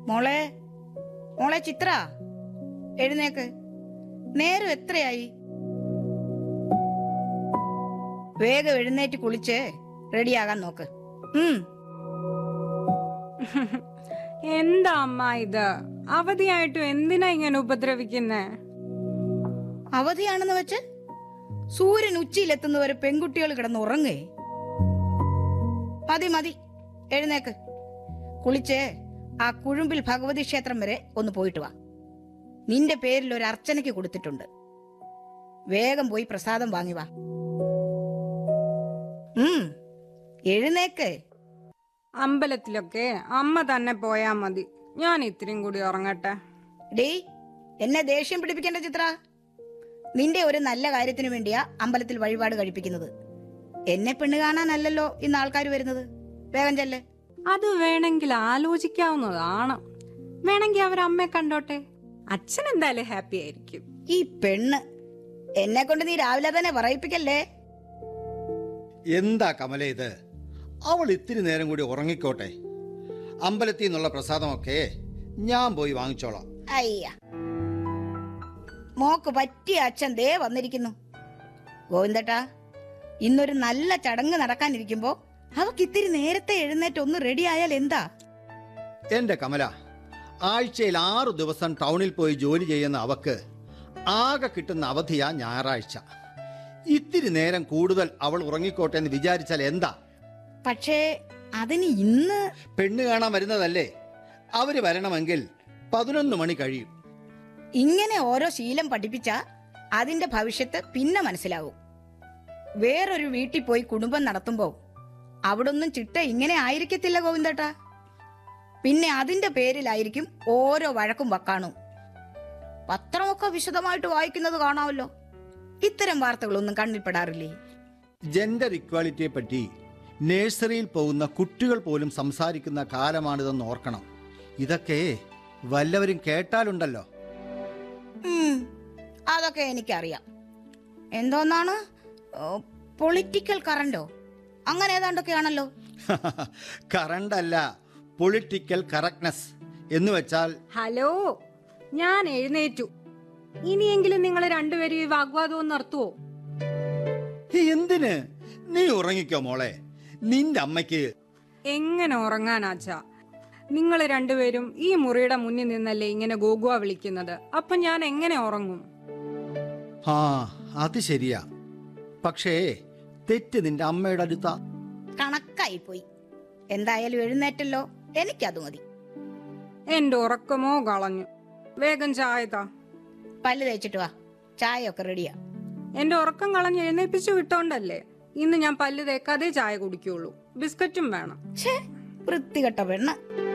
മോളെ മോളെ ചിത്ര എഴുന്നേക്ക് നേരം എത്രയായി വേഗം എഴുന്നേറ്റ് കുളിച്ച് റെഡിയാകാൻ നോക്ക് ഉം എന്താ അമ്മ ഇത് അവധിയായിട്ടും എന്തിനാ ഇങ്ങനെ ഉപദ്രവിക്കുന്നേ അവധിയാണെന്ന് വെച്ച് സൂര്യൻ ഉച്ചയിലെത്തുന്നവരെ പെൺകുട്ടികൾ കിടന്ന് ഉറങ്ങേ മതി മതി എഴുന്നേക്ക് കുളിച്ച് ആ കുഴുമ്പിൽ ഭഗവതി ക്ഷേത്രം വരെ ഒന്ന് പോയിട്ട് വാ നിന്റെ പേരിൽ ഒരു അർച്ചനയ്ക്ക് കൊടുത്തിട്ടുണ്ട് വേഗം പോയി പ്രസാദം വാങ്ങി വാ ഉം എഴുന്നേക്ക് അമ്പലത്തിലൊക്കെ അമ്മ തന്നെ പോയാ മതി ഞാൻ ഇത്രയും കൂടി ഉറങ്ങട്ടെ ഡേ എന്നെ ദേഷ്യം പിടിപ്പിക്കേണ്ട ചിത്ര നിന്റെ ഒരു നല്ല കാര്യത്തിന് വേണ്ടിയാ അമ്പലത്തിൽ വഴിപാട് കഴിപ്പിക്കുന്നത് എന്നെ പെണ്ണ് കാണാനല്ലല്ലോ ഇന്ന് ആൾക്കാർ വരുന്നത് വേഗം ചെല്ല് അത് വേണമെങ്കിൽ ആലോചിക്കാവുന്നതാണ് വേണമെങ്കിൽ അവർ അമ്മയെ കണ്ടോട്ടെ അച്ഛൻ എന്തായാലും ഹാപ്പി ആയിരിക്കും ഈ പെണ്ണ് എന്നെ കൊണ്ട് നീ രാവിലെ തന്നെ പറയിപ്പിക്കല്ലേ എന്താ കമല ഇത് അവൾ ഇത്തിരി നേരം കൂടി ഉറങ്ങിക്കോട്ടെ അമ്പലത്തിൽ നിന്നുള്ള പ്രസാദമൊക്കെ ഞാൻ പോയി വാങ്ങിച്ചോളാം അയ്യ മോക്ക് പറ്റിയ അച്ഛൻ ദേ വന്നിരിക്കുന്നു ഗോവിന്ദട്ടാ ഇന്നൊരു നല്ല ചടങ്ങ് നടക്കാനിരിക്കുമ്പോ അവക്ക് ഇത്തിരി നേരത്തെ എഴുന്നേറ്റ് ഒന്ന് റെഡി ആയാൽ എന്താ എൻ്റെ കമല ആഴ്ചയിൽ ആറു ദിവസം ടൗണിൽ പോയി ജോലി ചെയ്യുന്ന അവക്ക് ആകെ കിട്ടുന്ന അവധിയാ ഞായറാഴ്ച ഇത്തിരി നേരം കൂടുതൽ അവൾ ഉറങ്ങിക്കോട്ടെ എന്ന് വിചാരിച്ചാൽ എന്താ പക്ഷേ അതിന് ഇന്ന് പെണ്ണ് കാണാൻ വരുന്നതല്ലേ അവര് വരണമെങ്കിൽ പതിനൊന്ന് മണി കഴിയും ഇങ്ങനെ ഓരോ ശീലം പഠിപ്പിച്ച അതിന്റെ ഭവിഷ്യത്ത് പിന്നെ മനസ്സിലാവും വേറൊരു വീട്ടിൽ പോയി കുടുംബം നടത്തുമ്പോ അവിടൊന്നും ചിട്ട ഇങ്ങനെ ആയിരിക്കത്തില്ല ഗോവിന്ദേട്ടാ പിന്നെ അതിന്റെ പേരിലായിരിക്കും ഓരോ വഴക്കും വക്കാണും പത്രമൊക്കെ വിശദമായിട്ട് വായിക്കുന്നത് കാണാമല്ലോ ഇത്തരം വാർത്തകളൊന്നും കണ്ണിൽപ്പെടാറില്ലേ ജെൻഡർ ഇക്വാലിറ്റിയെ പറ്റി നഴ്സറിയിൽ പോകുന്ന കുട്ടികൾ പോലും സംസാരിക്കുന്ന കാലമാണിതെന്ന് ഓർക്കണം ഇതൊക്കെ വല്ലവരും കേട്ടാലുണ്ടല്ലോ ഉം, അതൊക്കെ എനിക്കറിയാം എന്തോന്നാണ് പൊളിറ്റിക്കൽ കറണ്ടോ അങ്ങനെ ഏതാണ്ടൊക്കെയാണല്ലോ കറണ്ടല്ല പൊളിറ്റിക്കൽ കറക്റ്റ്നെസ് എന്ന് വെച്ചാൽ ഹലോ ഞാൻ എഴുന്നേറ്റു ഇനിയെങ്കിലും നിങ്ങൾ രണ്ടുപേരും ഈ വാഗ്വാദവും നിർത്തുവോ എന്തിന് നീ ഉറങ്ങിക്കോ മോളെ നിന്റെ അമ്മയ്ക്ക് എങ്ങനെ ഉറങ്ങാനാച്ചാ നിങ്ങൾ രണ്ടുപേരും ഈ മുറിയുടെ മുന്നിൽ നിന്നല്ലേ ഇങ്ങനെ ഗോഗുവ വിളിക്കുന്നത് അപ്പൊ ഞാൻ എങ്ങനെ ഉറങ്ങും ആ അത് ശരിയാ പക്ഷേ തെറ്റ് നിന്റെ അമ്മയുടെ അടുത്താ കണക്കായി പോയി എന്തായാലും എഴുന്നേറ്റല്ലോ എനിക്കത് മതി എന്റെ ഉറക്കമോ കളഞ്ഞു വേഗം ചായ താ പല്ല് തേച്ചിട്ട് വാ ചായ ഒക്കെ റെഡിയാ എന്റെ ഉറക്കം കളഞ്ഞ് എഴുന്നേപ്പിച്ചു വിട്ടോണ്ടല്ലേ ഇന്ന് ഞാൻ പല്ല് തേക്കാതെ ചായ കുടിക്കുള്ളൂ ബിസ്ക്കറ്റും വേണം ഛേ വൃത്തികെട്ട പെണ്ണ്